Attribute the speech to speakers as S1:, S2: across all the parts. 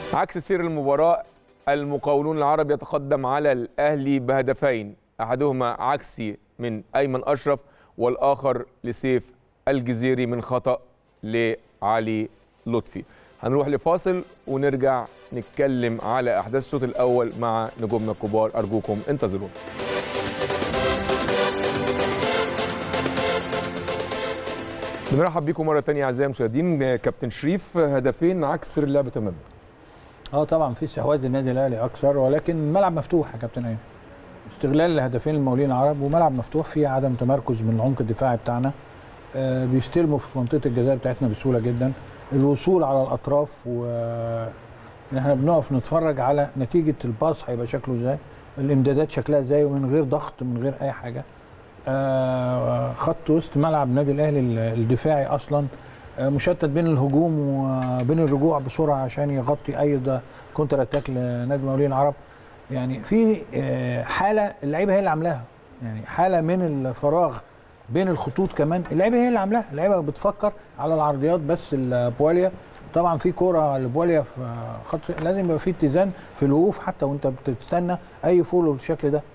S1: عكس سير المباراة المقاولون العرب يتقدم على الأهلي بهدفين أحدهما عكسي من أيمن أشرف والآخر لسيف الجزيري من خطأ لعلي لطفي هنروح لفاصل ونرجع نتكلم على أحداث الشوط الأول مع نجومنا الكبار أرجوكم انتظرونا بنرحب بيكم مرة تانية أعزائي المشاهدين كابتن شريف هدفين عكس سير اللعبة تماما
S2: اه طبعا في استحواذ النادي الاهلي اكثر ولكن الملعب مفتوح يا كابتن ايمن استغلال الهدفين المقاولين العرب وملعب مفتوح فيه عدم تمركز من العمق الدفاعي بتاعنا آه بيستلموا في منطقه الجزاء بتاعتنا بسهوله جدا الوصول على الاطراف و إن احنا بنقف نتفرج على نتيجه الباص هيبقى شكله ازاي الامدادات شكلها ازاي ومن غير ضغط من غير اي حاجه آه خط وسط ملعب النادي الاهلي الدفاعي اصلا آه مشتت بين الهجوم وبين الرجوع بسرعه عشان يغطي اي ده كونتر اتاك لنادي المقاولين العرب يعني في آه حاله اللعيبه هي اللي عاملاها يعني حاله من الفراغ بين الخطوط كمان اللعيبه هي اللي عاملاها اللعيبه بتفكر على العرضيات بس البواليا طبعا في كوره لبواليا في خط لازم يبقى في اتزان في الوقوف حتى وانت بتستنى اي فولو بالشكل ده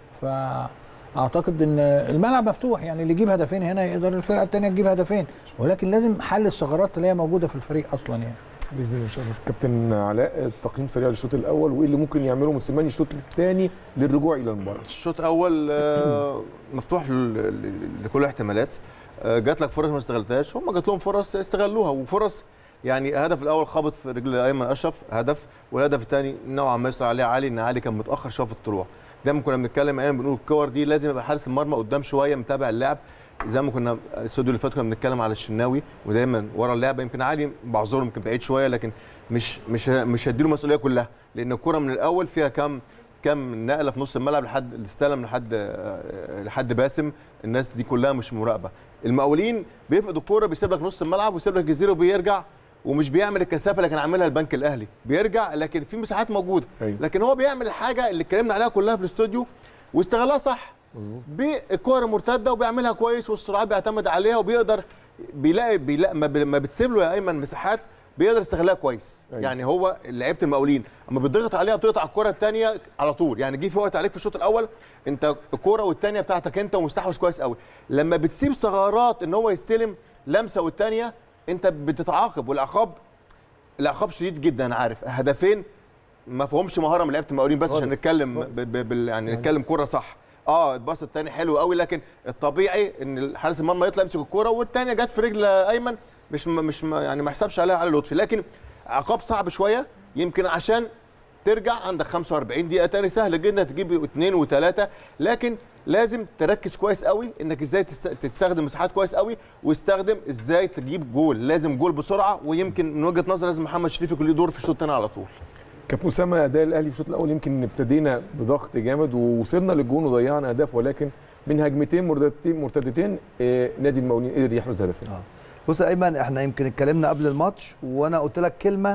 S2: فاعتقد ان الملعب مفتوح يعني اللي يجيب هدفين هنا يقدر الفرقه الثانيه تجيب هدفين ولكن لازم حل الثغرات اللي هي موجوده في الفريق اصلا يعني
S1: باذن الله ان شاء الله كابتن علاء تقييم سريع للشوط الاول وايه اللي ممكن يعمله موسيماني الشوط الثاني للرجوع الى المباراه
S3: الشوط الاول آه، مفتوح ل- ل- لكل الاحتمالات آه، جات لك فرص ما استغلتهاش هم جات لهم فرص استغلوها وفرص يعني الهدف الاول خبط في رجل ايمن اشرف هدف والهدف الثاني نوعا ما يسرع عليه علي ان علي كان متاخر شويه في الطلوع دايما كنا بنتكلم ايام بنقول الكور دي لازم يبقى حارس المرمى قدام شويه متابع اللعب زي ما كنا الاستوديو اللي فات كنا بنتكلم على الشناوي ودايما ورا اللعبه يمكن علي بعذره يمكن بعيد شويه لكن مش مش مش هديله المسؤوليه كلها لان الكره من الاول فيها كام كام نقله في نص الملعب لحد الاستلم لحد آه، لحد باسم الناس دي كلها مش مراقبه المقاولين بيفقد الكوره بيسيب لك نص الملعب ويسيب لك الجزيره وبيرجع ومش بيعمل الكثافه اللي كان عاملها البنك الاهلي بيرجع لكن في مساحات موجوده
S1: أيوة.
S3: لكن هو بيعمل الحاجه اللي اتكلمنا عليها كلها في الاستوديو واستغلها صح
S1: مظبوط
S3: بالكوره مرتده وبيعملها كويس والسرعات بيعتمد عليها وبيقدر بيلاقي بيلاقي ما بي- ما بتسيب له يا ايمن مساحات بيقدر يستغلها كويس
S1: أيوة.
S3: يعني هو لعيبه المقاولين اما بتضغط عليها بتقطع الكره الثانيه على طول يعني جه في وقت عليك في الشوط الاول انت الكوره والثانيه بتاعتك انت ومستحوذ كويس قوي لما بتسيب ثغرات ان هو يستلم لمسه والثانيه انت بتتعاقب والعقاب العقاب شديد جدا انا عارف هدفين ما فيهمش مهاره من لعيبه المقاولين بس عشان
S1: خالص،
S3: نتكلم
S1: خالص.
S3: ب- ب- بال يعني نتكلم كوره صح اه الباص الثاني حلو قوي لكن الطبيعي ان حارس المرمى يطلع يمسك الكوره والثانيه جت في رجل ايمن مش م- مش م- يعني ما حسبش عليها علي لطفي لكن عقاب صعب شويه يمكن عشان ترجع عندك 45 دقيقه تاني سهل جدا تجيب اثنين وثلاثه لكن لازم تركز كويس قوي انك ازاي تست- تستخدم مساحات كويس قوي واستخدم ازاي تجيب جول لازم جول بسرعه ويمكن من وجهه نظري لازم محمد شريف يكون له دور في الشوط الثاني على طول
S1: كابتن اسامه اداء الاهلي في الشوط الاول يمكن ابتدينا بضغط جامد ووصلنا للجون وضيعنا اهداف ولكن من هجمتين مرتدتين مرتدتين آه، نادي المقاولين قدر يحرز هدفين
S4: آه. بص يا ايمن احنا يمكن اتكلمنا قبل الماتش وانا قلت لك كلمه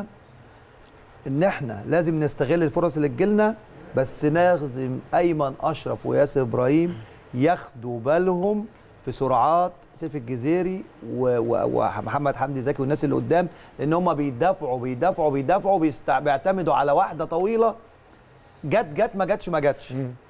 S4: ان احنا لازم نستغل الفرص اللي تجيلنا بس لازم ايمن اشرف وياسر ابراهيم ياخدوا بالهم في سرعات سيف الجزيري و- و- ومحمد حمدي زكي والناس اللي قدام لان هم بيدافعوا بيدافعوا بيدافعوا بيستع... بيعتمدوا على واحده طويله جت جت ما جاتش ما جاتش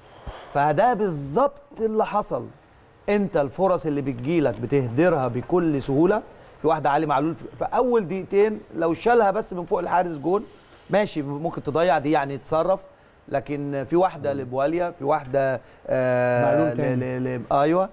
S4: فده بالظبط اللي حصل انت الفرص اللي بتجيلك بتهدرها بكل سهوله في واحده علي معلول في في اول دقيقتين لو شالها بس من فوق الحارس جون ماشي ممكن تضيع دي يعني يتصرف لكن في واحده لبواليا في واحده آه
S2: معلول تاني.
S4: ل- ل- ل- ايوه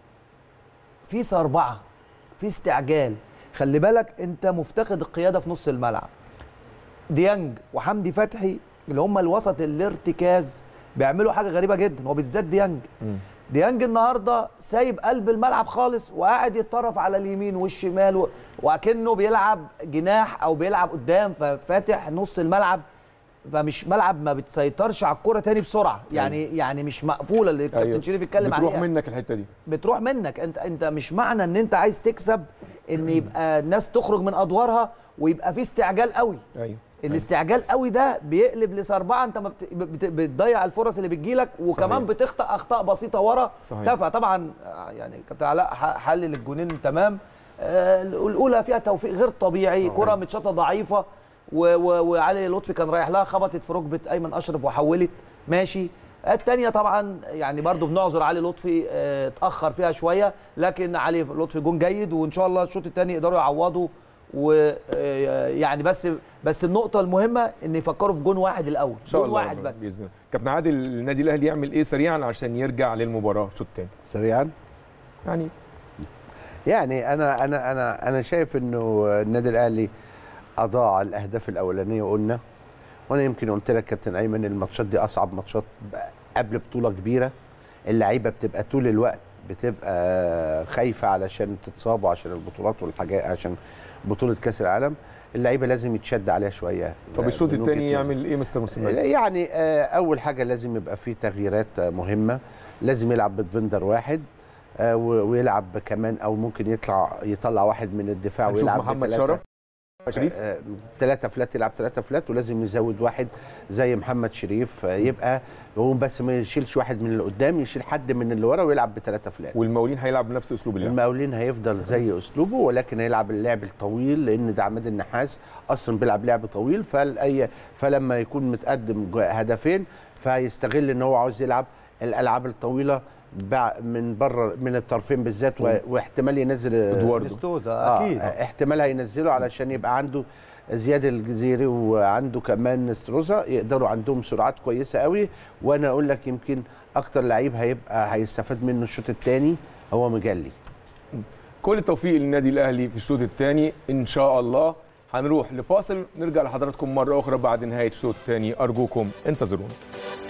S4: في صربعه في استعجال خلي بالك انت مفتقد القياده في نص الملعب ديانج وحمدي فتحي اللي هم الوسط الارتكاز بيعملوا حاجه غريبه جدا وبالذات ديانج ديانج النهارده سايب قلب الملعب خالص وقاعد يتطرف على اليمين والشمال و... وكأنه بيلعب جناح او بيلعب قدام ففاتح نص الملعب فمش ملعب ما بتسيطرش على الكرة تاني بسرعه يعني يعني مش مقفوله اللي الكابتن
S1: أيوة.
S4: شريف اتكلم
S1: بتروح
S4: عليها
S1: منك الحته دي
S4: بتروح منك انت انت مش معنى ان انت عايز تكسب ان يبقى الناس تخرج من ادوارها ويبقى في استعجال قوي
S1: ايوه
S4: الاستعجال قوي ده بيقلب لسربعه انت ما بت... بت... بتضيع الفرص اللي بتجيلك وكمان
S1: صحيح.
S4: بتخطا اخطاء بسيطه ورا
S1: صحيح.
S4: تافهه طبعا آه، يعني كابتن علاء ح- حلل الجونين تمام آه، الاولى فيها توفيق غير طبيعي كره متشاطه ضعيفه و و وعلي لطفي كان رايح لها خبطت في ركبه ايمن اشرف وحولت ماشي الثانيه طبعا يعني برضو بنعذر علي لطفي آه، اتاخر فيها شويه لكن علي لطفي جون جيد وان شاء الله الشوط الثاني يقدروا يعوضوا ويعني بس بس النقطه المهمه ان يفكروا في جون واحد الاول
S1: ان شاء
S4: جون
S1: الله
S4: واحد بس
S1: باذن الله كابتن عادل النادي الاهلي يعمل ايه سريعا عشان يرجع للمباراه الشوط الثاني
S5: سريعا
S1: يعني
S5: يعني انا انا انا انا شايف انه النادي الاهلي اضاع الاهداف الاولانيه قلنا وانا يمكن قلت لك كابتن ايمن الماتشات دي اصعب ماتشات قبل بطوله كبيره اللعيبه بتبقى طول الوقت بتبقى خايفه علشان تتصاب وعشان البطولات والحاجات عشان بطوله كاس العالم اللعيبه لازم يتشد عليها شويه
S1: طب الشوط
S5: من وجهة
S1: الثاني
S5: نظري.
S1: يعمل ايه مستر موسيماني
S5: يعني آه، اول حاجه لازم يبقى فيه تغييرات آه، مهمه لازم يلعب بدفندر واحد آه، و- ويلعب كمان او ممكن يطلع يطلع واحد من الدفاع
S1: هنشوف
S5: ويلعب
S1: محمد
S5: بتلاتة-
S1: شرف شريف
S5: ثلاثة فلات يلعب ثلاثة فلات ولازم يزود واحد زي محمد شريف آه، يبقى هو بس ما يشيلش واحد من اللي قدام يشيل حد من اللي ورا ويلعب بثلاثة فلات
S1: والمقاولين هيلعب بنفس اسلوب اللعب
S5: المقاولين هيفضل زي اسلوبه ولكن هيلعب اللعب الطويل لان ده عماد النحاس اصلا بيلعب لعب طويل فالاي فلما يكون متقدم جو- هدفين فهيستغل ان هو عاوز يلعب الالعاب الطويله بع- من بره من الطرفين بالذات و- واحتمال ينزل
S1: ادواردو
S4: نستوزا
S5: آه
S4: اكيد
S5: احتمال هينزله علشان يبقى عنده زياد الجزيري وعنده كمان ستروزا يقدروا عندهم سرعات كويسه قوي وانا اقول لك يمكن اكتر لعيب هيبقى هيستفاد منه الشوط الثاني هو مجلي
S1: كل التوفيق للنادي الاهلي في الشوط الثاني ان شاء الله هنروح لفاصل نرجع لحضراتكم مره اخرى بعد نهايه الشوط الثاني ارجوكم انتظرونا